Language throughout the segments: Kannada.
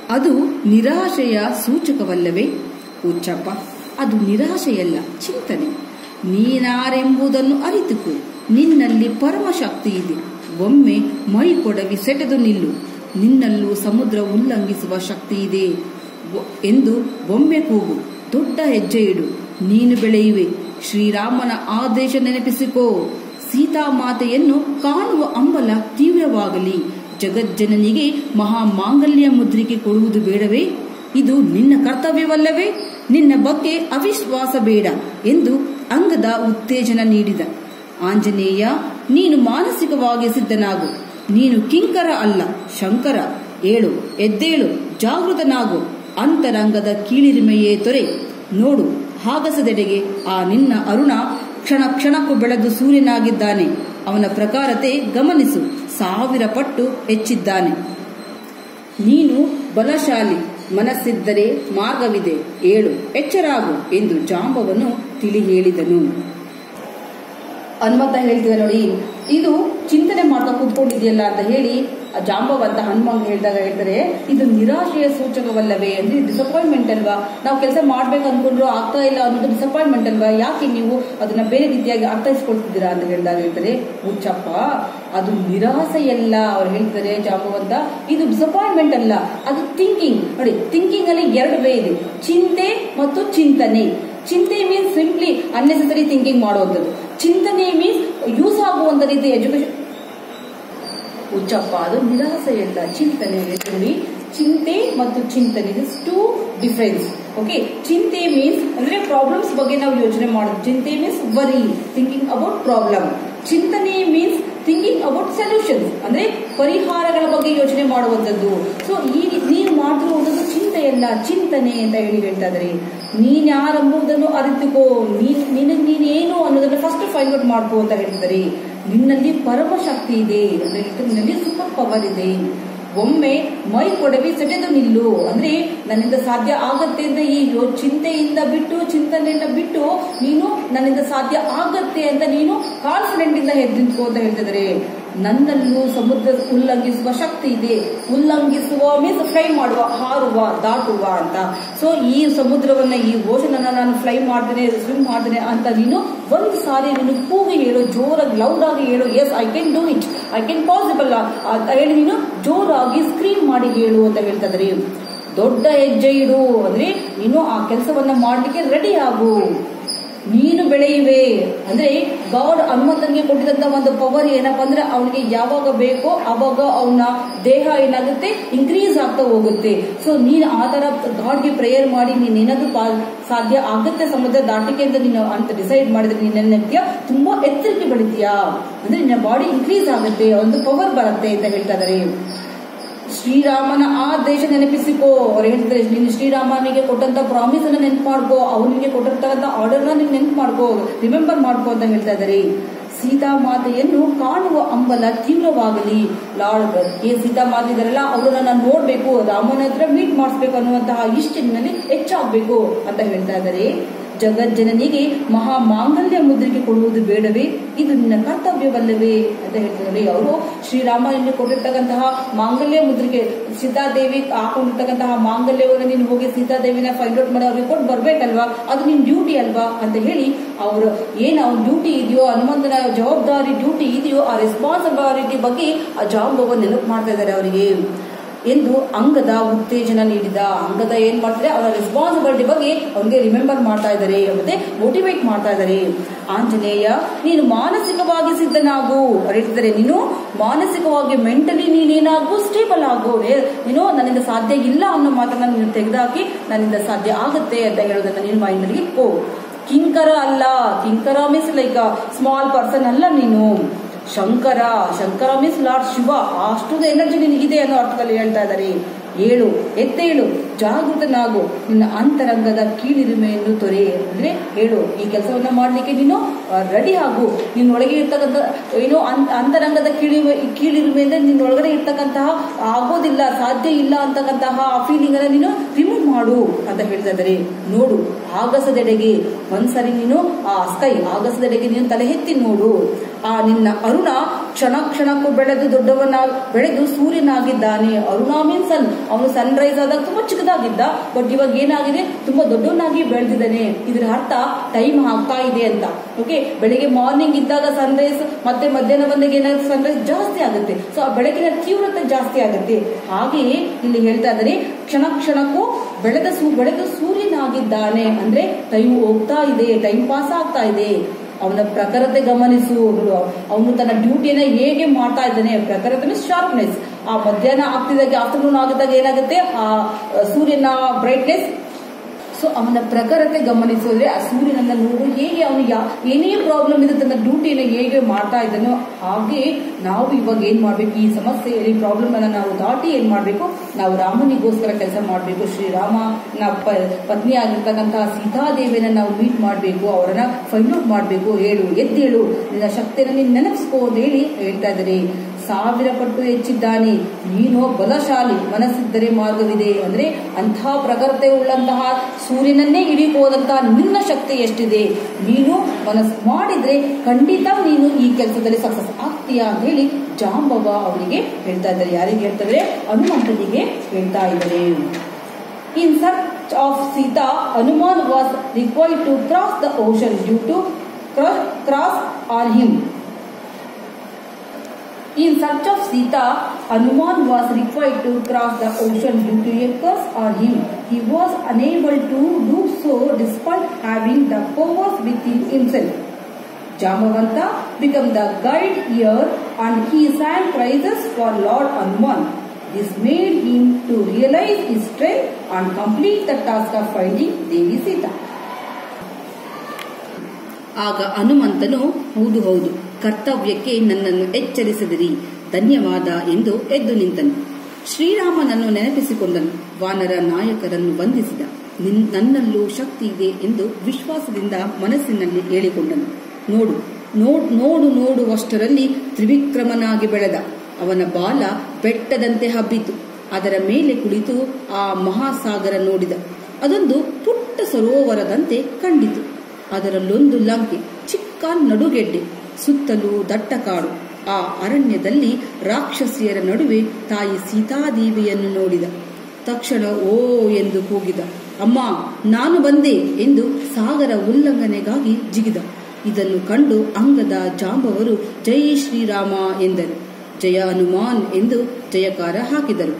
ಅದು ನಿರಾಶೆಯ ಸೂಚಕವಲ್ಲವೇ ಹುಚ್ಚಪ್ಪ ಅದು ನಿರಾಶೆಯಲ್ಲ ಚಿಂತನೆ ನೀನಾರೆಂಬುದನ್ನು ಅರಿತುಕೋ ನಿನ್ನಲ್ಲಿ ಪರಮಶಕ್ತಿ ಇದೆ ಒಮ್ಮೆ ಮೈ ಕೊಡವಿ ಸೆಟೆದು ನಿಲ್ಲು ನಿನ್ನಲ್ಲೂ ಸಮುದ್ರ ಉಲ್ಲಂಘಿಸುವ ಶಕ್ತಿ ಇದೆ ಒ- ಎಂದು ಒಮ್ಮೆ ಕೂಗು ದೊಡ್ಡ ಹೆಜ್ಜೆ ಇಡು ನೀನು ಬೆಳೆಯುವೆ ಶ್ರೀರಾಮನ ಆದೇಶ ನೆನಪಿಸಿಕೋ ಸೀತಾಮಾತೆಯನ್ನು ಕಾಣುವ ಅಂಬಲ ತೀವ್ರವಾಗಲಿ ಜಗಜ್ಜನನಿಗೆ ಮಹಾ ಮಾಂಗಲ್ಯ ಮುದ್ರಿಕೆ ಕೊಡುವುದು ಬೇಡವೇ ಇದು ನಿನ್ನ ಕರ್ತವ್ಯವಲ್ಲವೇ ನಿನ್ನ ಬಗ್ಗೆ ಅವಿಶ್ವಾಸ ಬೇಡ ಎಂದು ಅಂಗದ ಉತ್ತೇಜನ ನೀಡಿದ ಆಂಜನೇಯ ನೀನು ಮಾನಸಿಕವಾಗಿ ಸಿದ್ಧನಾಗು ನೀನು ಕಿಂಕರ ಅಲ್ಲ ಶಂಕರ ಏಳು ಎದ್ದೇಳು ಜಾಗೃತನಾಗು ಅಂತರಂಗದ ಕೀಳಿರಿಮೆಯೇ ತೊರೆ ನೋಡು ಹಾಗಸದೆಡೆಗೆ ಆ ನಿನ್ನ ಅರುಣ ಕ್ಷಣ ಕ್ಷಣಕ್ಕೂ ಬೆಳೆದು ಸೂರ್ಯನಾಗಿದ್ದಾನೆ ಅವನ ಪ್ರಕಾರತೆ ಗಮನಿಸು ಸಾವಿರ ಪಟ್ಟು ಹೆಚ್ಚಿದ್ದಾನೆ ನೀನು ಬಲಶಾಲಿ ಮನಸ್ಸಿದ್ದರೆ ಮಾರ್ಗವಿದೆ ಏಳು ಎಚ್ಚರಾಗು ಎಂದು ಜಾಂಬವನು ತಿಳಿ ಹೇಳಿದನು ಹನುಮಂತ ಹೇಳ್ತಿದ್ದ ನೋಡಿ ಇದು ಚಿಂತನೆ ಮಾಡ್ತಾ ಕೂತ್ಕೊಂಡಿದೆಯಲ್ಲ ಅಂತ ಹೇಳಿ ಆ ಜಾಂಬವಂತ ಹನುಮಂತ ಹೇಳಿದಾಗ ಹೇಳ್ತಾರೆ ಇದು ನಿರಾಶೆಯ ಸೂಚಕವಲ್ಲವೇ ಅಂದ್ರೆ ಡಿಸಪಾಯಿಂಟ್ಮೆಂಟ್ ಅಲ್ವಾ ನಾವು ಕೆಲಸ ಮಾಡ್ಬೇಕು ಅನ್ಕೊಂಡ್ರು ಆಗ್ತಾ ಇಲ್ಲ ಅನ್ನೋದು ಡಿಸಪಾಯಿಂಟ್ಮೆಂಟ್ ಅಲ್ವಾ ಯಾಕೆ ನೀವು ಅದನ್ನ ಬೇರೆ ರೀತಿಯಾಗಿ ಅರ್ಥೈಸ್ಕೊಳ್ತಿದ್ದೀರಾ ಅಂತ ಹೇಳಿದಾಗ ಹೇಳ್ತಾರೆ ಹುಚ್ಚಪ್ಪ ಅದು ನಿರಾಸೆಯಲ್ಲ ಅವ್ರು ಹೇಳ್ತಾರೆ ಜಾಂಬವಂತ ಇದು ಡಿಸಪಾಯಿಂಟ್ಮೆಂಟ್ ಅಲ್ಲ ಅದು ಥಿಂಕಿಂಗ್ ನೋಡಿ ಥಿಂಕಿಂಗ್ ಅಲ್ಲಿ ಎರಡು ವೇ ಇದೆ ಚಿಂತೆ ಮತ್ತು ಚಿಂತನೆ ಚಿಂತೆ ಮೀನ್ಸ್ ಸಿಂಪ್ಲಿ ಅನ್ನೆಸೆಸರಿ ಥಿಂಕಿಂಗ್ ಮಾಡುವಂಥದ್ದು ಚಿಂತನೆ ಮೀನ್ಸ್ ಯೂಸ್ ಆಗುವಂತ ರೀತಿ ಎಜುಕೇಶನ್ ಹುಚ್ಚಪ್ಪ ಅದು ನಿರಾಸೆಯಲ್ಲ ಚಿಂತನೆ ನೋಡಿ ಚಿಂತೆ ಮತ್ತು ಚಿಂತನೆ ಇಸ್ ಟೂ ಡಿಫರೆನ್ಸ್ ಓಕೆ ಚಿಂತೆ ಮೀನ್ಸ್ ಅಂದ್ರೆ ಪ್ರಾಬ್ಲಮ್ಸ್ ಬಗ್ಗೆ ನಾವು ಯೋಚನೆ ಮಾಡೋದು ಚಿಂತೆ means worry thinking about problem ಚಿಂತನೆ ಮೀನ್ಸ್ ಥಿಂಕಿಂಗ್ ಅಬೌಟ್ ಸೊಲ್ಯೂಷನ್ಸ್ ಅಂದ್ರೆ ಪರಿಹಾರಗಳ ಬಗ್ಗೆ ಯೋಚನೆ ಮಾಡುವಂಥದ್ದು ಸೊ ಈ ನೀನು ಮಾಡ್ತಿರುವಂಥದ್ದು ಚಿಂತೆಯಲ್ಲ ಚಿಂತನೆ ಅಂತ ಹೇಳಿ ಹೇಳ್ತಾ ಇದ್ದಾರೆ ನೀನ್ ಯಾರೆಂಬುದನ್ನು ಅರಿತುಕೋ ನೀನ್ ನಿನಗೆ ನೀನೇನು ಅನ್ನೋದನ್ನ ಫಸ್ಟ್ ಫೈಂಡ್ ಔಟ್ ಮಾಡ್ಕೋ ಅಂತ ಹೇಳ್ತಾರೆ ನಿನ್ನಲ್ಲಿ ಪರಮ ಶಕ್ತಿ ಇದೆ ಅಂದ್ರೆ ನಿನ್ನಲ್ಲಿ ಸೂಪರ್ ಪವರ್ ಇದೆ ಒಮ್ಮೆ ಮೈ ಕೊಡವಿ ಸೆಟೆದು ನಿಲ್ಲು ಅಂದ್ರೆ ನನ್ನಿಂದ ಸಾಧ್ಯ ಆಗತ್ತೆ ಅಂತ ಈ ಯೋ- ಚಿಂತೆಯಿಂದ ಬಿಟ್ಟು ಚಿಂತನೆಯಿಂದ ಬಿಟ್ಟು ನೀನು ನನ್ನಿಂದ ಸಾಧ್ಯ ಆಗತ್ತೆ ಅಂತ ನೀನು ಕಾನ್ಫಿಡೆಂಟ್ ಇಂದ ಎದ್ದು ನಿಂತ್ಕೋ ಅಂತ ಹೇಳ್ತಿದ್ದಾರೆ ನನ್ನಲ್ಲೂ ಸಮುದ್ರ ಉಲ್ಲಂಘಿಸುವ ಶಕ್ತಿ ಇದೆ ಉಲ್ಲಂಘಿಸುವ ಮೀನ್ಸ್ ಫ್ಲೈ ಮಾಡುವ ಹಾರುವ ದಾಟುವ ಅಂತ ಸೊ ಈ ಸಮುದ್ರವನ್ನ ಈ ಓಷನ್ ಅನ್ನ ನಾನು ಫ್ಲೈ ಮಾಡ್ತೇನೆ ಸ್ವಿಮ್ ಮಾಡ್ತೇನೆ ಅಂತ ನೀನು ಒಂದು ಸಾರಿ ನೀನು ಕೂಗಿ ಹೇಳು ಜೋರಾಗಿ ಲೌಡ್ ಆಗಿ ಹೇಳು yes I can do it I can possible ಅಂತ ಹೇಳಿ ನೀನು ಜೋರಾಗಿ ಸ್ಕ್ರೀನ್ ಮಾಡಿ ಹೇಳು ಅಂತ ಹೇಳ್ತಾ ಇದ್ದಾರೆ ದೊಡ್ಡ ಹೆಜ್ಜೆ ಇಡು ಅಂದ್ರೆ ನೀನು ಆ ಕೆಲಸವನ್ನ ಮಾಡ್ಲಿಕ್ಕೆ ರೆಡಿ ಆಗು ನೀನು ಬೆಳೆಯುವೆ ಅಂದ್ರೆ ಗಾಡ್ ಹನುಮಂತನಿಗೆ ಕೊಟ್ಟಿದಂತ ಒಂದು ಪವರ್ ಏನಪ್ಪಾ ಅಂದ್ರೆ ಅವನಿಗೆ ಯಾವಾಗ ಬೇಕೋ ಅವಾಗ ಅವನ ದೇಹ ಏನಾಗುತ್ತೆ ಇನ್ಕ್ರೀಸ್ ಆಗ್ತಾ ಹೋಗುತ್ತೆ ಸೊ ನೀನು ಆ ತರ ಗಾಡ್ಗೆ ಪ್ರೇಯರ್ ಮಾಡಿ ನೀನ್ ಏನಾದ್ರು ಪಾ- ಸಾಧ್ಯ ಆಗುತ್ತೆ ಸಮುದ್ರ ದಾಟಿಕೆ ಅಂತ ನೀನು ಅಂತ ಡಿಸೈಡ್ ಮಾಡಿದ್ರೆ ನಿನ್ನ ನೃತ್ಯ ತುಂಬಾ ಎತ್ತರಕ್ಕೆ ಬೆಳಿತೀಯಾ ಅಂದ್ರೆ ನಿನ್ನ ಬಾಡಿ ಇನ್ಕ್ರೀಸ್ ಆಗುತ್ತೆ ಒಂದು ಪವರ್ ಬರುತ್ತೆ ಅಂತ ಹೇಳ್ತಾ ಇದಾರೆ ಶ್ರೀರಾಮನ ಆದೇಶ ನೆನಪಿಸಿಕೋ ಅವ್ರು ಹೇಳ್ತಾರೆ ನೀನು ಶ್ರೀರಾಮನಿಗೆ ಕೊಟ್ಟಂತ ಪ್ರಾಮಿಸ್ ಅನ್ನ ನೆನ್ಪು ಮಾಡ್ಕೋ ಅವನಿಗೆ ಕೊಟ್ಟಿರ್ತಕ್ಕಂಥ ಆರ್ಡರ್ನ ನೀನು ನೆನ್ಪು ಮಾಡ್ಕೋ ರಿಮೆಂಬರ್ ಮಾಡ್ಕೋ ಅಂತ ಹೇಳ್ತಾ ಇದ್ದಾರೆ ಸೀತಾಮಾತೆಯನ್ನು ಕಾಣುವ ಅಂಬಲ ತೀವ್ರವಾಗಲಿ ಲಾರ್ಡ್ ಏ ಸೀತಾಮಾತೆ ಇದಾರಲ್ಲ ಅವರನ್ನ ನಾನು ನೋಡ್ಬೇಕು ರಾಮನ ಹತ್ರ ಮೀಟ್ ಮಾಡಿಸ್ಬೇಕು ಅನ್ನುವಂತಹ ಇಷ್ಟಿನಲ್ಲಿ ಹೆಚ್ಚಾಗ್ಬೇಕು ಅಂತ ಹೇಳ್ತಾ ಇದ್ದಾರೆ ಜಗಜ್ಜನನಿಗೆ ಮಹಾ ಮಾಂಗಲ್ಯ ಮುದ್ರಿಕೆ ಕೊಡುವುದು ಬೇಡವೇ ಇದು ನಿನ್ನ ಕರ್ತವ್ಯವಲ್ಲವೇ ಅಂತ ಹೇಳ್ತಿದ್ದಾರೆ ಅವರು ಶ್ರೀರಾಮನಿಗೆ ಕೊಟ್ಟಿರ್ತಕ್ಕಂತಹ ಮಾಂಗಲ್ಯ ಮುದ್ರಿಕೆ ಸೀತಾದೇವಿ ಹಾಕೊಂಡಿರ್ತಕ್ಕಂತಹ ಮಾಂಗಲ್ಯವನ್ನು ನೀನು ಹೋಗಿ ಸೀತಾದೇವಿನ ಫೈಂಡ್ ಔಟ್ ಮಾಡಿ ಅವ್ರಿಗೆ ಕೊಟ್ಟು ಬರ್ಬೇಕಲ್ವಾ ಅದು ನಿನ್ ಡ್ಯೂಟಿ ಅಲ್ವಾ ಅಂತ ಹೇಳಿ ಅವರು ಏನ್ ಅವ್ನ ಡ್ಯೂಟಿ ಇದೆಯೋ ಹನುಮಂತನ ಜವಾಬ್ದಾರಿ ಡ್ಯೂಟಿ ಇದೆಯೋ ಆ ರೆಸ್ಪಾನ್ಸಿಬಿಲಿಟಿ ಬಗ್ಗೆ ಆ ಜಾಬ್ ನೆನಪು ಮಾಡ್ತಾ ಇದ್ದಾರೆ ಅವರಿಗೆ ಎಂದು ಅಂಗದ ಉತ್ತೇಜನ ನೀಡಿದ ಅಂಗದ ಏನ್ ಮಾಡ್ತಾರೆ ಅವರ ರೆಸ್ಪಾನ್ಸಿಬಿಲಿಟಿ ಬಗ್ಗೆ ಅವನಿಗೆ ರಿಮೆಂಬರ್ ಮಾಡ್ತಾ ಇದ್ದಾರೆ ಮತ್ತೆ ಮೋಟಿವೇಟ್ ಮಾಡ್ತಾ ಇದ್ದಾರೆ ಆಂಜನೇಯ ನೀನು ಮಾನಸಿಕವಾಗಿ ಸಿದ್ಧನಾಗು ಅವ್ರು ಹೇಳ್ತಿದ್ದಾರೆ ನೀನು ಮಾನಸಿಕವಾಗಿ ಮೆಂಟಲಿ ನೀನೇನಾಗು ಸ್ಟೇಬಲ್ ಆಗು ಏ- ನೀನು ನನ್ನಿಂದ ಸಾಧ್ಯ ಇಲ್ಲ ಅನ್ನೋ ಮಾತನ್ನ ನೀನು ತೆಗೆದಾಕಿ ನನ್ನಿಂದ ಸಾಧ್ಯ ಆಗುತ್ತೆ ಅಂತ ಹೇಳೋದನ್ನ ನೀನು ಮೈಂಡಲ್ಲಿ ಇಟ್ಕೋ ಕಿಂಕರ ಅಲ್ಲ ಕಿಂಕರ ಮೀನ್ಸ್ ಲೈಕ್ ಸ್ಮಾಲ್ ಪರ್ಸನ್ ಅಲ್ಲ ನೀನು ಶಂಕರ ಶಂಕರ ಮೀನ್ಸ್ ಲಾರ್ಡ್ ಶಿವ ಅಷ್ಟು ಎನರ್ಜಿ ನಿನಗಿದೆ ಅನ್ನೋ ಅರ್ಥದಲ್ಲಿ ಹೇಳ್ತಾ ಇದ್ದಾರೆ ಏಳು ಎದ್ದೇಳು ಜಾಗೃತನಾಗು ನಿನ್ನ ಅಂತರಂಗದ ಕೀಳಿರಿಮೆಯನ್ನು ತೊರೆ ಅಂದ್ರೆ ಹೇಳು ಈ ಕೆಲಸವನ್ನ ಮಾಡ್ಲಿಕ್ಕೆ ನೀನು ರೆಡಿ ಆಗು ನಿನ್ನೊಳಗೆ ಇರ್ತಕ್ಕಂಥ ಏನೋ ಅನ್- ಅಂತರಂಗದ ಕೀಳಿಮೆ ಕೀಳಿರಿಮೆಯಿಂದ ನಿನ್ನೊಳಗಡೆ ಇರ್ತಕ್ಕಂತಹ ಆಗೋದಿಲ್ಲ ಸಾಧ್ಯ ಇಲ್ಲ ಅಂತಕ್ಕಂತಹ ಆ ಫೀಲಿಂಗ್ ಅನ್ನ ನೀನು ರಿಮೂವ್ ಮಾಡು ಅಂತ ಹೇಳ್ತಾ ಇದ್ದಾರೆ ನೋಡು ಆಗಸದೆಡೆಗೆ ಒಂದ್ಸರಿ ನೀನು ಆ ಸ್ಕೈ ಆಗಸದೆಡೆಗೆ ನೀನು ತಲೆ ಎತ್ತಿ ನೋಡು ಆ ನಿನ್ನ ಅರುಣ ಕ್ಷಣ ಕ್ಷಣಕ್ಕೂ ಬೆಳೆದು ದೊಡ್ಡವನ ಬೆಳೆದು ಸೂರ್ಯನಾಗಿದ್ದಾನೆ ಅರುಣಾ ಮೀನ್ ಸನ್ ಅವನು ಸನ್ ರೈಸ್ ಆದಾಗ ತುಂಬಾ ಚಿಕ್ಕದಾಗಿದ್ದ ಬಟ್ ಇವಾಗ ಏನಾಗಿದೆ ತುಂಬಾ ದೊಡ್ಡವನಾಗಿ ಬೆಳೆದಿದ್ದಾನೆ ಇದರ ಅರ್ಥ ಟೈಮ್ ಆಗ್ತಾ ಇದೆ ಅಂತ ಓಕೆ ಬೆಳಿಗ್ಗೆ ಮಾರ್ನಿಂಗ್ ಇದ್ದಾಗ ಸನ್ ರೈಸ್ ಮತ್ತೆ ಮಧ್ಯಾಹ್ನ ಬಂದಾಗ ಏನಾಗುತ್ತೆ ಸನ್ ರೈಸ್ ಜಾಸ್ತಿ ಆಗುತ್ತೆ ಸೊ ಆ ಬೆಳಕಿನ ತೀವ್ರತೆ ಜಾಸ್ತಿ ಆಗುತ್ತೆ ಹಾಗೆಯೇ ಇಲ್ಲಿ ಹೇಳ್ತಾ ಇದ್ದಾರೆ ಕ್ಷಣ ಕ್ಷಣಕ್ಕೂ ಬೆಳೆದ ಸೂ ಬೆಳೆದು ಸೂರ್ಯನಾಗಿದ್ದಾನೆ ಅಂದ್ರೆ ಟೈಮ್ ಹೋಗ್ತಾ ಇದೆ ಟೈಮ್ ಪಾಸ್ ಆಗ್ತಾ ಇದೆ ಅವನ ಪ್ರಖರತೆ ಗಮನಿಸು ಅವನು ತನ್ನ ಡ್ಯೂಟಿಯನ್ನ ಹೇಗೆ ಮಾಡ್ತಾ ಇದ್ದಾನೆ ಪ್ರಖರತೆ ಶಾರ್ಪ್ನೆಸ್ ಆ ಮಧ್ಯಾಹ್ನ ಆಗ್ತಿದಾಗ ಆಫ್ಟರ್ನೂನ್ ಆಗಿದ್ದಾಗ ಏನಾಗುತ್ತೆ ಆ ಸೂರ್ಯನ ಬ್ರೈಟ್ನೆಸ್ ಸೊ ಅವನ ಪ್ರಖರತೆ ಗಮನಿಸಿದ್ರೆ ಆ ಸೂರ್ಯನನ್ನ ನೋಡು ಹೇಗೆ ಅವನು ಯಾ ಏನೇ ಪ್ರಾಬ್ಲಮ್ ಇದೆ ತನ್ನ ಡ್ಯೂಟಿಯನ್ನು ಹೇಗೆ ಮಾಡ್ತಾ ಇದ್ದಾನೋ ಹಾಗೆ ನಾವು ಇವಾಗ ಏನ್ ಮಾಡ್ಬೇಕು ಈ ಸಮಸ್ಯೆ ಈ ಪ್ರಾಬ್ಲಮ್ ಅನ್ನ ನಾವು ದಾಟಿ ಏನ್ ಮಾಡ್ಬೇಕು ನಾವು ರಾಮನಿಗೋಸ್ಕರ ಕೆಲಸ ಮಾಡ್ಬೇಕು ಶ್ರೀರಾಮನ ಪ ಪತ್ನಿ ಆಗಿರ್ತಕ್ಕಂತಹ ಸೀತಾದೇವಿಯನ್ನ ನಾವು ಮೀಟ್ ಮಾಡ್ಬೇಕು ಅವರನ್ನ ಫೈಂಡ್ ಔಟ್ ಮಾಡ್ಬೇಕು ಹೇಳು ಎದ್ದೇಳು ನಿನ್ನ ಶಕ್ತಿಯನ್ನು ನೀನು ನೆನಪಿಸ್ಕೋ ಅಂತ ಹೇಳಿ ಹೇಳ್ತಾ ಇದ್ದಾರೆ ಸಾವಿರ ಪಟ್ಟು ಹೆಚ್ಚಿದ್ದಾನೆ ನೀನು ಬಲಶಾಲಿ ಮನಸ್ಸಿದ್ದರೆ ಮಾರ್ಗವಿದೆ ಅಂದ್ರೆ ಅಂತಹ ಪ್ರಖರತೆ ಉಳ್ಳಂತಹ ಸೂರ್ಯನನ್ನೇ ಹಿಡಿಯಬಹುದಂತಹ ನಿನ್ನ ಶಕ್ತಿ ಎಷ್ಟಿದೆ ನೀನು ಮನಸ್ಸು ಮಾಡಿದ್ರೆ ಖಂಡಿತ ನೀನು ಈ ಕೆಲಸದಲ್ಲಿ ಸಕ್ಸಸ್ ಆಗ್ತೀಯಾ ಅಂತ ಹೇಳಿ ಜಾಂಬವ ಅವರಿಗೆ ಹೇಳ್ತಾ ಇದ್ದಾರೆ ಯಾರಿಗೆ ಹೇಳ್ತಾ ಇದ್ದಾರೆ ಹನುಮಂತನಿಗೆ ಹೇಳ್ತಾ ಇದ್ದಾರೆ in search of Sita Hanuman was required to cross the ocean due to cross on him In search of Sita, Hanuman was required to cross the ocean due to a curse on him. He was unable to do so despite having the powers within himself. Jamavanta became the guide here and he sang praises for Lord Hanuman. This made him to realize his strength and complete the task of finding Devi Sita. ಆಗ ಹನುಮಂತನು ಹೌದು ಹೌದು ಕರ್ತವ್ಯಕ್ಕೆ ನನ್ನನ್ನು ಎಚ್ಚರಿಸಿದಿರಿ ಧನ್ಯವಾದ ಎಂದು ಎದ್ದು ನಿಂತನು ಶ್ರೀರಾಮನನ್ನು ನೆನಪಿಸಿಕೊಂಡನು ವಾನರ ನಾಯಕರನ್ನು ಬಂಧಿಸಿದ ನನ್ನಲ್ಲೂ ಶಕ್ತಿ ಇದೆ ಎಂದು ವಿಶ್ವಾಸದಿಂದ ಮನಸ್ಸಿನಲ್ಲಿ ಹೇಳಿಕೊಂಡನು ನೋಡು ನೋಡು ನೋಡು ನೋಡುವಷ್ಟರಲ್ಲಿ ತ್ರಿವಿಕ್ರಮನಾಗಿ ಬೆಳೆದ ಅವನ ಬಾಲ ಬೆಟ್ಟದಂತೆ ಹಬ್ಬಿತು ಅದರ ಮೇಲೆ ಕುಳಿತು ಆ ಮಹಾಸಾಗರ ನೋಡಿದ ಅದೊಂದು ಪುಟ್ಟ ಸರೋವರದಂತೆ ಕಂಡಿತು ಅದರಲ್ಲೊಂದು ಲಂಕೆ ಚಿಕ್ಕ ನಡುಗೆಡ್ಡೆ ಸುತ್ತಲೂ ದಟ್ಟ ಕಾಡು ಆ ಅರಣ್ಯದಲ್ಲಿ ರಾಕ್ಷಸಿಯರ ನಡುವೆ ತಾಯಿ ಸೀತಾದೇವಿಯನ್ನು ನೋಡಿದ ತಕ್ಷಣ ಓ ಎಂದು ಕೂಗಿದ ಅಮ್ಮ ನಾನು ಬಂದೆ ಎಂದು ಸಾಗರ ಉಲ್ಲಂಘನೆಗಾಗಿ ಜಿಗಿದ ಇದನ್ನು ಕಂಡು ಅಂಗದ ಜಾಂಬವರು ಜೈ ಶ್ರೀರಾಮ ಎಂದರು ಜಯ ಹನುಮಾನ್ ಎಂದು ಜಯಕಾರ ಹಾಕಿದರು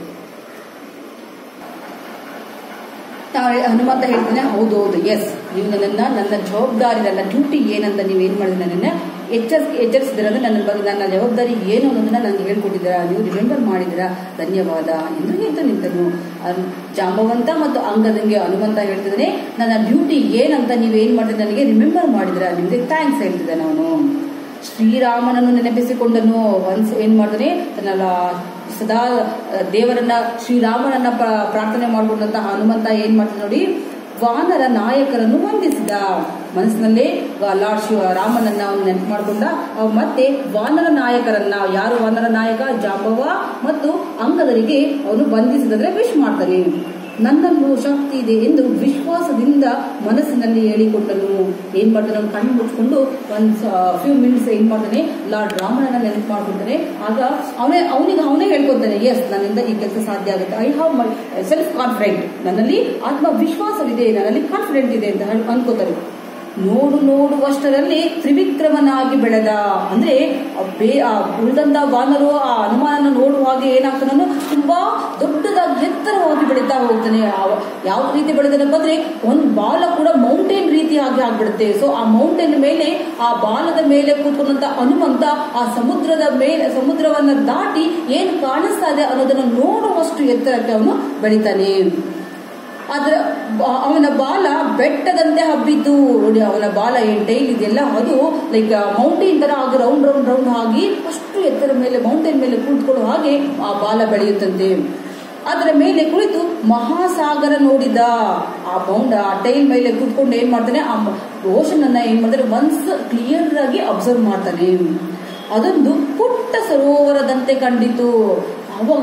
ಹನುಮಂತ ಹೇಳ್ತಾನೆ ಹೌದು ಹೌದು ಎಸ್ ನೀವು ನನ್ನನ್ನ ನನ್ನ ಜವಾಬ್ದಾರಿ ನನ್ನ ಡ್ಯೂಟಿ ಏನಂತ ನೀವು ಏನ್ ಮಾಡಿದ್ರೆ ನನ್ನನ್ನ ಎಚ್ಚರಿಸ್ ಎಚ್ಚರಿಸಿದ್ರೆ ಅಂದ್ರೆ ನನ್ನ ಬಗ್ಗೆ ನನ್ನ ಜವಾಬ್ದಾರಿ ಏನು ಅನ್ನೋದನ್ನ ನನಗೆ ಹೇಳ್ಕೊಟ್ಟಿದ್ದೀರಾ ನೀವು ರಿಮೆಂಬರ್ ಮಾಡಿದ್ದೀರಾ ಧನ್ಯವಾದ ಎಂದು ಹೇಳ್ತಾ ನಿಂತನು ಜಾಂಬವಂತ ಮತ್ತು ಅಂಗದಂಗೆ ಹನುಮಂತ ಹೇಳ್ತಿದ್ದಾನೆ ನನ್ನ ಡ್ಯೂಟಿ ಏನಂತ ನೀವು ಏನ್ ಮಾಡಿದ್ರೆ ನನಗೆ ರಿಮೆಂಬರ್ ಮಾಡಿದ್ರ ನಿಮ್ಗೆ ಥ್ಯಾಂಕ್ಸ್ ಹೇಳ್ತಿದ್ದಾನೆ ಅವನು ಶ್ರೀರಾಮನನ್ನು ನೆನಪಿಸಿಕೊಂಡನು ಒನ್ಸ್ ಏನ್ ಮಾಡ್ತಾನೆ ತನ್ನ ಸದಾ ದೇವರನ್ನ ಶ್ರೀರಾಮನನ್ನ ಪ್ರಾರ್ಥನೆ ಮಾಡಿಕೊಂಡಂತಹ ಹನುಮಂತ ಏನ್ ಮಾಡ್ತಾನೆ ನೋಡಿ ವಾನರ ನಾಯಕರನ್ನು ವಂದಿಸಿದ ಮನಸ್ಸಿನಲ್ಲೇ ಲಾರ್ಡ್ ಶಿವ ರಾಮನನ್ನ ಅವನು ನೆನಪು ಮಾಡಿಕೊಂಡ ಮತ್ತೆ ವಾನರ ನಾಯಕರನ್ನ ಯಾರು ವಾನರ ನಾಯಕ ಜಾಂಬವ ಮತ್ತು ಅಂಗದರಿಗೆ ಅವನು ಬಂಧಿಸಿದ್ರೆ ವಿಶ್ ಮಾಡ್ತಾನೆ ನನ್ನಲ್ಲೂ ಶಕ್ತಿ ಇದೆ ಎಂದು ವಿಶ್ವಾಸದಿಂದ ಮನಸ್ಸಿನಲ್ಲಿ ಹೇಳಿಕೊಟ್ಟನು ಏನ್ ಮಾಡ್ತಾನೆ ಅವ್ನು ಕಣ್ಣು ಮುಚ್ಕೊಂಡು ಒಂದ್ ಫ್ಯೂ ಮಿನಿಟ್ಸ್ ಏನ್ ಮಾಡ್ತಾನೆ ಲಾರ್ಡ್ ರಾಮನನ್ನ ನೆನಪು ಮಾಡ್ಕೊತಾನೆ ಆಗ ಅವನೇ ಅವನಿಗೆ ಅವನೇ ಹೇಳ್ಕೊತಾನೆ ಎಸ್ ನನ್ನಿಂದ ಈ ಕೆಲಸ ಸಾಧ್ಯ ಆಗುತ್ತೆ I have myself confident ನನ್ನಲ್ಲಿ ಆತ್ಮವಿಶ್ವಾಸವಿದೆ ನನ್ನಲ್ಲಿ ಕಾನ್ಫಿಡೆಂಟ್ ಇದೆ ಅಂತ ಹೇಳಿ ಅನ್ಕೋತಾರೆ ನೋಡು ನೋಡುವಷ್ಟರಲ್ಲಿ ತ್ರಿವಿಕ್ರಮನಾಗಿ ಬೆಳೆದ ಅಂದ್ರೆ ಬೇ ಉಳಿದಂತ ವಾನರು ಆ ಹನುಮಾನನ ನೋಡುವಾಗ ಏನಾಗ್ತಾನೋ ತುಂಬಾ ದೊಡ್ಡದಾಗಿ ಎತ್ತರವಾಗಿ ಬೆಳೀತಾ ಹೋಗ್ತಾನೆ ಯಾವ ರೀತಿ ಬೆಳೆದನಪ್ಪ ಅಂದ್ರೆ ಒಂದ್ ಬಾಲ ಕೂಡ ಮೌಂಟೇನ್ ರೀತಿಯಾಗಿ ಆಗ್ಬಿಡುತ್ತೆ ಸೊ ಆ ಮೌಂಟೇನ್ ಮೇಲೆ ಆ ಬಾಲದ ಮೇಲೆ ಕೂತ್ಕೊಂಡಂತ ಹನುಮಂತ ಆ ಸಮುದ್ರದ ಮೇಲೆ ಸಮುದ್ರವನ್ನ ದಾಟಿ ಏನ್ ಕಾಣಿಸ್ತಾ ಇದೆ ಅನ್ನೋದನ್ನ ನೋಡುವಷ್ಟು ಎತ್ತರಕ್ಕೆ ಅವನು ಬೆಳಿತಾನೆ ಅದರ ಅವನ ಬಾಲ ಬೆಟ್ಟದಂತೆ ಹಬ್ಬಿದ್ದು ನೋಡಿ ಅವನ ಬಾಲ ಏನ್ ಟೈಲ್ ಇದೆಯಲ್ಲ ಅದು ಲೈಕ್ ಮೌಂಟೇನ್ ತರ ಆಗಿ ರೌಂಡ್ ರೌಂಡ್ ರೌಂಡ್ ಆಗಿ ಅಷ್ಟು ಎತ್ತರ ಮೇಲೆ ಮೌಂಟೇನ್ ಮೇಲೆ ಕೂತ್ಕೊಳ್ಳೋ ಹಾಗೆ ಆ ಬಾಲ ಬೆಳೆಯುತ್ತಂತೆ ಅದರ ಮೇಲೆ ಕುಳಿತು ಮಹಾಸಾಗರ ನೋಡಿದ ಆ ಬೌಂಡ್ ಆ ಟೈಲ್ ಮೇಲೆ ಕೂತ್ಕೊಂಡು ಏನ್ ಮಾಡ್ತಾನೆ ಆ ಓಷನ್ ಅನ್ನ ಏನ್ ಮಾಡ್ತಾನೆ ಒನ್ಸ್ ಕ್ಲಿಯರ್ ಆಗಿ ಅಬ್ಸರ್ವ್ ಮಾಡ್ತಾನೆ ಅದೊಂದು ಪುಟ್ಟ ಸರೋವರದಂತೆ ಕಂಡಿತು ಅವಾಗ ಇಷ್ಟು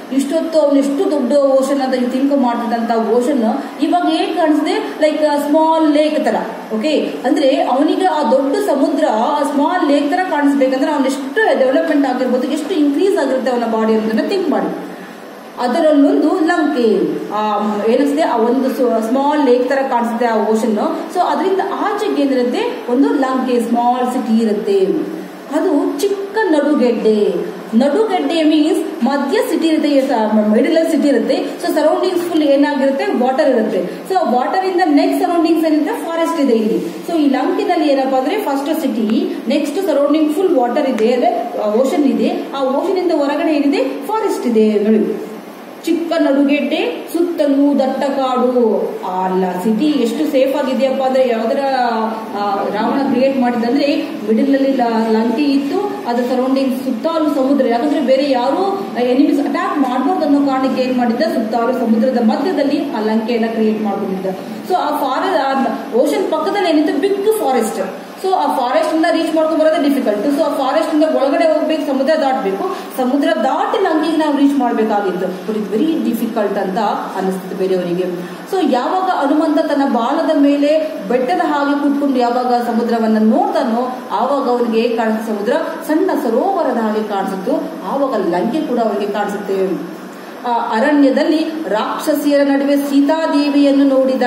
ಇಷ್ಟೊತ್ತು ಅವನು ಎಷ್ಟು ದೊಡ್ಡ ಓಷನ್ ಅಂತ ಥಿಂಕ್ ಮಾಡ್ತಿದ್ದಂತ ಓಷನ್ ಇವಾಗ ಏನ್ ಕಾಣಿಸಿದೆ ಲೈಕ್ ಸ್ಮಾಲ್ ಲೇಕ್ ತರ ಓಕೆ ಅಂದ್ರೆ ಅವನಿಗೆ ಆ ದೊಡ್ಡ ಸಮುದ್ರ ಸ್ಮಾಲ್ ಲೇಕ್ ತರ ಕಾಣಿಸ್ಬೇಕಂದ್ರೆ ಅವ್ನು ಎಷ್ಟು ಡೆವಲಪ್ಮೆಂಟ್ ಆಗಿರ್ಬೋದು ಎಷ್ಟು ಇನ್ಕ್ರೀಸ್ ಆಗಿರುತ್ತೆ ಅವನ ಬಾಡಿ ಅನ್ನೋದನ್ನ ಥಿಂಕ್ ಮಾಡಿ ಅದರಲ್ಲೊಂದು ಲಂಕೆ ಆ ಏನಿಸುತ್ತೆ ಆ ಒಂದು ಸ್ಮಾಲ್ ಲೇಕ್ ತರ ಕಾಣಿಸುತ್ತೆ ಆ ಓಷನ್ ಸೊ ಅದರಿಂದ ಆಚೆಗೆ ಏನಿರುತ್ತೆ ಒಂದು ಲಂಕೆ ಸ್ಮಾಲ್ ಸಿಟಿ ಇರುತ್ತೆ ಅದು ಚಿಕ್ಕ ನಡುಗೆಡ್ಡೆ ನಡುಗೆಡ್ಡೆ ಮೀನ್ಸ್ ಮಧ್ಯ ಸಿಟಿ ಇರುತ್ತೆ ಮಿಡಲ್ ಸಿಟಿ ಇರುತ್ತೆ ಸೊ ಸರೌಂಡಿಂಗ್ಸ್ ಫುಲ್ ಏನಾಗಿರುತ್ತೆ ವಾಟರ್ ಇರುತ್ತೆ ಸೊ ವಾಟರ್ ಇಂದ ನೆಕ್ಸ್ಟ್ ಸರೌಂಡಿಂಗ್ಸ್ ಏನಿದೆ ಫಾರೆಸ್ಟ್ ಇದೆ ಇಲ್ಲಿ ಸೊ ಈ ಲಂಕಿನಲ್ಲಿ ಏನಪ್ಪಾ ಅಂದ್ರೆ first city next surrounding full water ಇದೆ ಅಂದ್ರೆ ಓಷನ್ ಇದೆ ಆ ಓಷನ್ ಇಂದ ಹೊರಗಡೆ ಏನಿದೆ ಫಾರೆಸ್ಟ್ ಇದೆ ನೋಡಿ ಚಿಕ್ಕ ನಡುಗೆಡ್ಡೆ ಸುತ್ತಲೂ ದಟ್ಟ ಕಾಡು ಅಲ್ಲ ಸಿಟಿ ಎಷ್ಟು ಸೇಫ್ ಆಗಿದೆಯಪ್ಪ ಅಂದ್ರೆ ಯಾವ್ದರ ಆ, ರಾವಣ ಕ್ರಿಯೇಟ್ ಮಾಡಿದಂದ್ರೆ ಮಿಡಿಲ್ ಅಲ್ಲಿ ಲ- ಲಂಕೆ ಇತ್ತು ಅದ್ರ ಸರೌಂಡಿಂಗ್ ಸುತ್ತಾಲು ಸಮುದ್ರ ಯಾಕಂದ್ರೆ ಬೇರೆ ಯಾರು ಎನಿಮೀಸ್ ಅಟ್ಯಾಕ್ ಮಾಡಬಾರ್ದು ಅನ್ನೋ ಕಾರಣಕ್ಕೆ ಏನ್ ಮಾಡಿದ್ದ ಸುತ್ತಾಲು ಸಮುದ್ರದ ಮಧ್ಯದಲ್ಲಿ ಆ ಲಂಕೆಯನ್ನ ಕ್ರಿಯೇಟ್ ಮಾಡ್ಕೊಂಡಿದ್ದ ಸೊ ಆ ಫಾರೆಸ್ಟ್ ಓಷನ್ ಪಕ್ಕದಲ್ಲಿ ಏನಿತ್ತು ಬಿಗ್ ಫಾರೆಸ್ಟ್ ಸೊ ಆ ಫಾರೆಸ್ಟ್ ಇಂದ ರೀಚ್ ಮಾಡ್ಕೊಂಡು ಬರೋದೇ ಡಿಫಿಕಲ್ಟ್ ಸೊ ಆ ಫಾರೆಸ್ಟ್ ಇಂದ ಒಳಗಡೆ ಹೋಗ್ಬೇಕು ಸಮುದ್ರ ದಾಟಬೇಕು ಸಮುದ್ರ ದಾಟಿ ಲಂಕೆಗೆ ನಾವು ರೀಚ್ ಮಾಡಬೇಕಾಗಿತ್ತು ಬಟ್ ಇಟ್ ವೆರಿ ಡಿಫಿಕಲ್ಟ್ ಅಂತ ಅನಿಸ್ತದೆ ಬೇರೆಯವರಿಗೆ ಸೊ ಯಾವಾಗ ಹನುಮಂತ ತನ್ನ ಬಾಲದ ಮೇಲೆ ಬೆಟ್ಟದ ಹಾಗೆ ಕೂತ್ಕೊಂಡು ಯಾವಾಗ ಸಮುದ್ರವನ್ನ ನೋಡ್ತಾನೋ ಆವಾಗ ಅವನಿಗೆ ಹೇಗೆ ಕಾಣಿಸುತ್ತೆ ಸಮುದ್ರ ಸಣ್ಣ ಸರೋವರದ ಹಾಗೆ ಕಾಣಿಸುತ್ತೋ ಆವಾಗ ಲಂಕೆ ಕೂಡ ಅವನಿಗೆ ಕಾಣಿಸುತ್ತೆ ಆ ಅರಣ್ಯದಲ್ಲಿ ರಾಕ್ಷಸಿಯರ ನಡುವೆ ಸೀತಾದೇವಿಯನ್ನು ನೋಡಿದ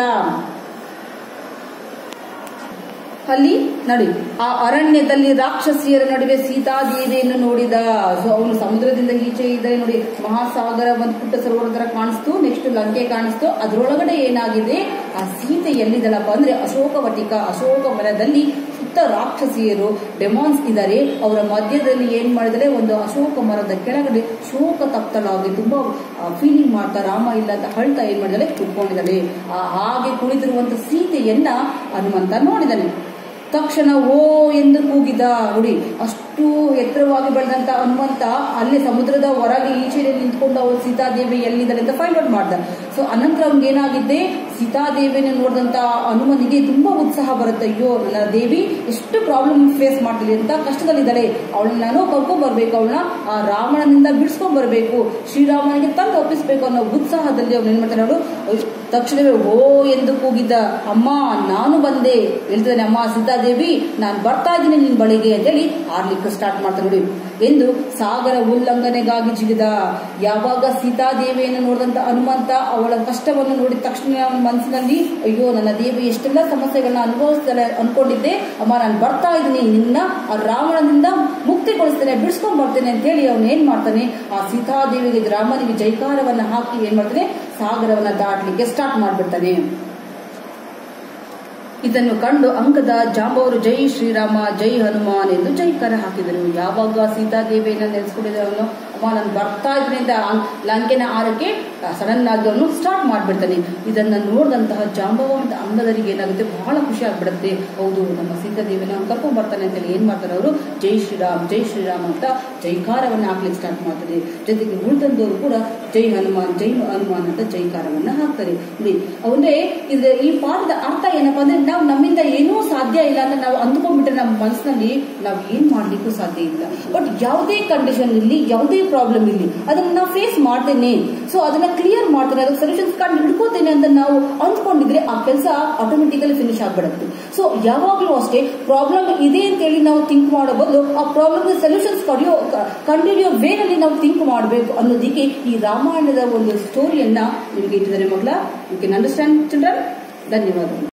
ಅಲ್ಲಿ ನೋಡಿ ಆ ಅರಣ್ಯದಲ್ಲಿ ರಾಕ್ಷಸಿಯರ ನಡುವೆ ಸೀತಾದೇವಿಯನ್ನು ನೋಡಿದ ಸೊ ಅವನು ಸಮುದ್ರದಿಂದ ಈಚೆ ಇದ್ದರೆ ನೋಡಿ ಮಹಾಸಾಗರ ಒಂದು ಪುಟ್ಟ ಸರೋವರ ತರ ಕಾಣಿಸ್ತು ನೆಕ್ಸ್ಟ್ ಲಂಕೆ ಕಾಣಿಸ್ತು ಅದರೊಳಗಡೆ ಏನಾಗಿದೆ ಆ ಸೀತೆ ಎಲ್ಲಿದಳಪ್ಪ ಅಂದ್ರೆ ಅಶೋಕವಟಿಕ ಅಶೋಕ ವನದಲ್ಲಿ ಸುತ್ತ ರಾಕ್ಷಸಿಯರು ಡೆಮಾನ್ಸ್ ಇದ್ದಾರೆ ಅವರ ಮಧ್ಯದಲ್ಲಿ ಏನ್ ಮಾಡಿದರೆ ಒಂದು ಅಶೋಕ ಮರದ ಕೆಳಗಡೆ ಶೋಕ ತಪ್ತಲಾಗಿ ತುಂಬಾ ಫೀಲಿಂಗ್ ಮಾಡ್ತಾ ರಾಮ ಇಲ್ಲ ಅಂತ ಅಳ್ತಾ ಏನ್ ಮಾಡಿದಾಳೆ ಕುತ್ಕೊಂಡಿದ್ದಾಳೆ ಆ ಹಾಗೆ ಕುಳಿತಿರುವಂತ ಸೀತೆಯನ್ನ ಹನುಮಂತ ನೋಡಿದಾನೆ ತಕ್ಷಣ ಓ ಎಂದು ಕೂಗಿದ ನೋಡಿ ಅಷ್ಟು ಎತ್ತರವಾಗಿ ಬೆಳೆದಂತ ಹನುಮಂತ ಅಲ್ಲಿ ಸಮುದ್ರದ ಹೊರಗೆ ಈಚೆ ನಿಂತ್ಕೊಂಡು ಅವಳು ಸೀತಾದೇವಿ ಎಲ್ಲಿದ್ದಾರೆ ಅಂತ ಫೈಂಡ್ ಔಟ್ ಮಾಡ್ದ ಸೊ ಅನಂತರ ಅವ್ನಿಗೆ ಏನಾಗಿದೆ ಸೀತಾದೇವಿಯನ್ನು ನೋಡಿದಂತ ಹನುಮನಿಗೆ ತುಂಬಾ ಉತ್ಸಾಹ ಬರುತ್ತೆ ಅಯ್ಯೋ ನನ್ನ ದೇವಿ ಎಷ್ಟು ಪ್ರಾಬ್ಲಮ್ ಫೇಸ್ ಮಾಡ್ತಿದೆ ಅಂತ ಕಷ್ಟದಲ್ಲಿದ್ದಾಳೆ ಅವಳನ್ನ ನಾನು ಕರ್ಕೊಂಡ್ ಬರ್ಬೇಕು ಅವಳನ್ನ ಆ ರಾವಣನಿಂದ ಬಿಡಿಸ್ಕೊಂಡ್ ಬರ್ಬೇಕು ಶ್ರೀರಾಮನಿಗೆ ತಂದು ಒಪ್ಪಿಸ್ಬೇಕು ಅನ್ನೋ ಉತ್ಸಾಹದಲ್ಲಿ ಅವ್ನು ಏನ್ ಮಾಡ್ತಾನೆ ಅವಳು ತಕ್ಷಣವೇ ಓ ಎಂದು ಕೂಗಿದ್ದ ಅಮ್ಮ ನಾನು ಬಂದೆ ಹೇಳ್ತಿದ್ದಾನೆ ಅಮ್ಮ ಸೀತಾದೇವಿ ನಾನು ಬರ್ತಾ ಇದ್ದೀನಿ ನಿನ್ ಬಳಿಗೆ ಅಂತೇಳಿ ಆಡ್ಲಿಕ್ಕೆ ಸ್ಟಾರ್ಟ್ ಮಾಡ್ತಾನೆ ನೋಡಿ ಎಂದು ಸಾಗರ ಉಲ್ಲಂಘನೆಗಾಗಿ ಜಿಗಿದ ಯಾವಾಗ ಸೀತಾದೇವಿಯನ್ನು ನೋಡಿದಂತ ಹನುಮಂತ ಅವಳ ಕಷ್ಟವನ್ನು ನೋಡಿದ ತಕ್ಷಣ ಅವನ ಮನಸ್ಸಿನಲ್ಲಿ ಅಯ್ಯೋ ನನ್ನ ದೇವಿ ಎಷ್ಟೆಲ್ಲ ಸಮಸ್ಯೆಗಳನ್ನ ಅನುಭವಿಸ್ತಾಳೆ ಅನ್ಕೊಂಡಿದ್ದೆ ಅಮ್ಮ ನಾನು ಬರ್ತಾ ಇದ್ದೀನಿ ನಿನ್ನ ಆ ರಾವಣನಿಂದ ಮುಕ್ತಿಗೊಳಿಸ್ತೇನೆ ಬಿಡಿಸ್ಕೊಂಡ್ ಬರ್ತೇನೆ ಅಂತ ಹೇಳಿ ಅವನು ಏನ್ ಮಾಡ್ತಾನೆ ಆ ಸೀತಾದೇವಿಗೆ ರಾಮನಿಗೆ ಜೈಕಾರವನ್ನ ಹಾಕಿ ಏನ್ ಮಾಡ್ತಾನೆ ಸಾಗರವನ್ನ ದಾಟ್ಲಿಕ್ಕೆ ಸ್ಟಾರ್ಟ್ ಮಾಡ್ಬಿಡ್ತಾನೆ ಇದನ್ನು ಕಂಡು ಅಂಗದ ಜಾಂಬವರು ಜೈ ಶ್ರೀರಾಮ ಜೈ ಹನುಮಾನ್ ಎಂದು ಜೈಕಾರ ಹಾಕಿದರು ಯಾವಾಗ ಸೀತಾದೇವಿಯನ್ನ ನೆನೆಸ್ಕೊಂಡಿದ್ದವನು ಅಮ್ಮ ನಾನು ಬರ್ತಾ ಇದ್ದೀನಿ ಅಂತ ಆ ಲಂಕೆನ ಆರಕ್ಕೆ ಸಡನ್ ಆಗಿ ಅವನು ಸ್ಟಾರ್ಟ್ ಮಾಡ್ಬಿಡ್ತಾನೆ ಇದನ್ನ ನೋಡಿದಂತಹ ಜಾಂಬವ ಮತ್ತು ಅಂಗದರಿಗೆ ಏನಾಗುತ್ತೆ ಬಹಳ ಖುಷಿ ಆಗ್ಬಿಡುತ್ತೆ ಹೌದು ನಮ್ಮ ಸೀತಾದೇವಿನ ಅವ್ನು ಕರ್ಕೊಂಡ್ ಬರ್ತಾನೆ ಅಂತೇಳಿ ಏನ್ ಮಾಡ್ತಾರೆ ಅವರು ಜೈ ಶ್ರೀರಾಮ್ ಜೈ ಶ್ರೀರಾಮ್ ಅಂತ ಜೈಕಾರವನ್ನ ಹಾಕ್ಲಿಕ್ಕೆ ಸ್ಟಾರ್ಟ್ ಮಾಡ್ತಾರೆ ಜೊತೆಗೆ ಉಳಿದಂದವರು ಕೂಡ ಜೈ ಹನುಮಾನ್ ಜೈ ಹನುಮಾನ್ ಅಂತ ಜೈಕಾರವನ್ನ ಹಾಕ್ತಾರೆ ನೋಡಿ ಅಂದ್ರೆ ಇದು ಈ ಪಾಠದ ಅರ್ಥ ಏನಪ್ಪಾ ಅಂದ್ರೆ ನಾವು ನಮ್ಮಿಂದ ಏನೂ ಸಾಧ್ಯ ಇಲ್ಲ ಅಂತ ನಾವು ಅಂದ್ಕೊಂಡ್ಬಿಟ್ರೆ ನಮ್ಮ ಮನಸ್ಸಿನಲ್ಲಿ ನಾವು ಏನ್ ಮಾಡ್ಲಿಕ್ಕೂ ಸಾಧ್ಯ ಇಲ್ಲ ಬಟ್ ಯಾವುದೇ ಕಂಡೀಷನ್ ಇಲ್ಲಿ ಯಾವುದೇ ಪ್ರಾಬ್ಲಮ್ ಇಲ್ಲಿ ಅದನ್ನ ನಾವು ಫೇಸ್ ಮಾಡ್ತೇನೆ ಸೊ ಅದನ್ನ ಕ್ಲಿಯರ್ ಮಾಡ್ತೇನೆ ಅದಕ್ಕೆ ಸೊಲ್ಯೂಷನ್ಸ್ ಕಂಡು ಹಿಡ್ಕೋತೇನೆ ಅಂತ ನಾವು ಅಂದ್ಕೊಂಡಿದ್ರೆ ಆ ಕೆಲಸ ಆಟೋಮೆಟಿಕಲಿ ಫಿನಿಶ್ ಆಗ್ಬಿಡುತ್ತೆ ಸೊ ಯಾವಾಗ್ಲೂ ಅಷ್ಟೇ ಪ್ರಾಬ್ಲಮ್ ಇದೆ ಅಂತೇಳಿ ನಾವು ಥಿಂಕ್ ಮಾಡೋ ಬದಲು ಆ ಪ್ರಾಬ್ಲಮ್ ಸೊಲ್ಯೂಷನ್ಸ್ ಕಡಿಯೋ ಕಂಡುಹಿಡಿಯೋ ವೇನಲ್ಲಿ ನಾವು ಥಿಂಕ್ ಮಾಡಬೇಕು ಅನ್ನೋದಕ್ಕೆ ಈ ರಾಮಾಯಣದ ಒಂದು ಸ್ಟೋರಿಯನ್ನ ನಿಮಗೆ ಇಟ್ಟಿದ್ದಾರೆ ಮಗಳ ಯು ಕೆನ್ ಅಂಡರ್ಸ್ಟ್ಯಾಂಡ್ ಚಿಲ್ಡ್ರನ್ ಧನ್ಯವಾದಗಳು